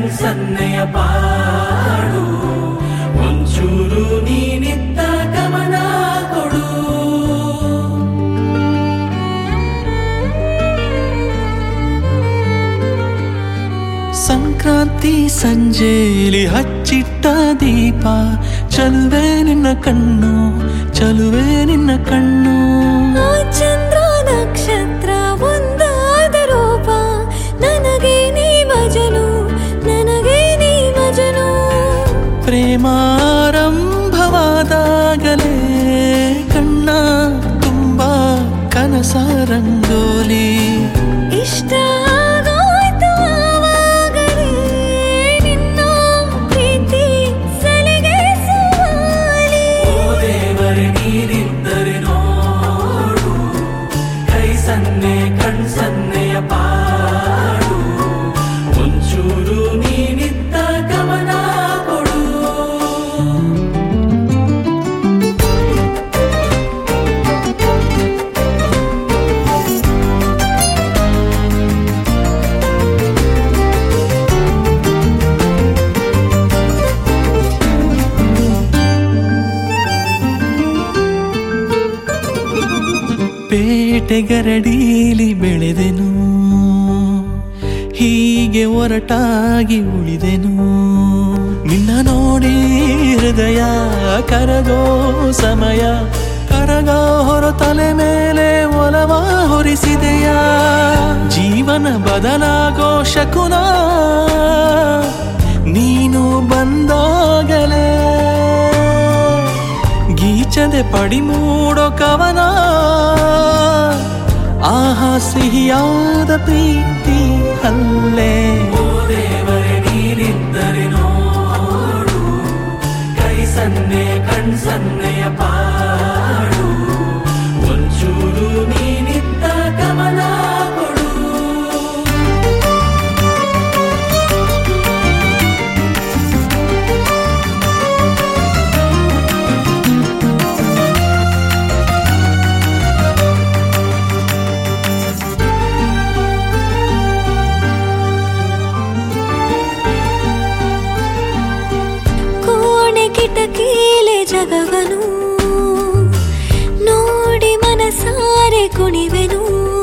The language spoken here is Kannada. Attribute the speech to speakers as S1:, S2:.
S1: ಕಣ್ಸನ್ನೆಯ ಪಾಡು ಒಂಚೂರು ನೀನಿತ್ತ ಗಮನ ಕೊಡು ಸಂಕ್ರಾಂತಿ ಸಂಜೆಲಿ ಹಚ್ಚಿಟ್ಟ ದೀಪ ಚಲುವೆ ನಿನ್ನ ಕಣ್ಣು ಚಲುವೆ ನಿನ್ನ ಕಣ್ಣು
S2: ಆ ಚಂದ್ರ ನಕ್ಷತ್ರ ಒಂದಾದ ರೂಪ ನನಗೆ ನೀ ಮಜನು ನನಗೆ ನೀ ಮಜನು
S1: ಪ್ರೇಮಾರಂಭವಾದಾಗಲೇ ಕಣ್ಣ ತುಂಬ ಕನಸ ರಂಗೋಲಿ
S2: ಇಷ್ಟ ಆಗೋಯ್ತು ಆವಾಗಲೇ ನಿನ್ನ ಪ್ರೀತಿ ಸಲಿಗೆ ಸುವಾಲಿ
S1: ದೇವರೇ ನೀರಿದ್ದರೆ ನೋಡು ಕೈ ಸನ್ನೆ ಕಣ್ ಸನ್ನೆಯ ಪಾಡು ಒಂಚೂರು ನೀನಿತ್ತ ಗಮನ ಕೊಡು ಪೇಟೆಗರಡೀಲಿ ಬೆಳೆದೆನು ಹೀಗೆ ಒರಟಾಗಿ ಉಳಿದೆನು ನಿನ್ನ ನೋಡಿ ಹೃದಯ ಕರಗೋ ಸಮಯ ಕರಗ ಹೊರ ತಲೆ ಮೇಲೆ ಒಲವ ಹೊರಿಸಿದೆಯ ಜೀವನ ಬದಲಾಗೋ ಶಕುನ ನೀನು ಬಂದಾಗಲೇ ಗೀಚದೆ ಪಡಿ ಮೂಡೋ ಕವನ ಆಹಾ ಸಿಹಿಯಾದ ಪ್ರೀತಿ ಅಲ್ಲೇ ದೇವರೇ ನೀರಿದ್ದರೆ ನೋಡು ಕೈ ಸನ್ನೆ ಕಣ್ ಸನ್ನೆಯ ಪಾಡು ಒಂಚೂರು ನೀನಿತ್ತ ಗಮನ ಕೊಡು
S2: ಕೋಣೆ ಕಿಟಕಿಲೆ ಜಗವನು ನೋಡಿ ಮನಸಾರೆ ಕುಣಿವೆನು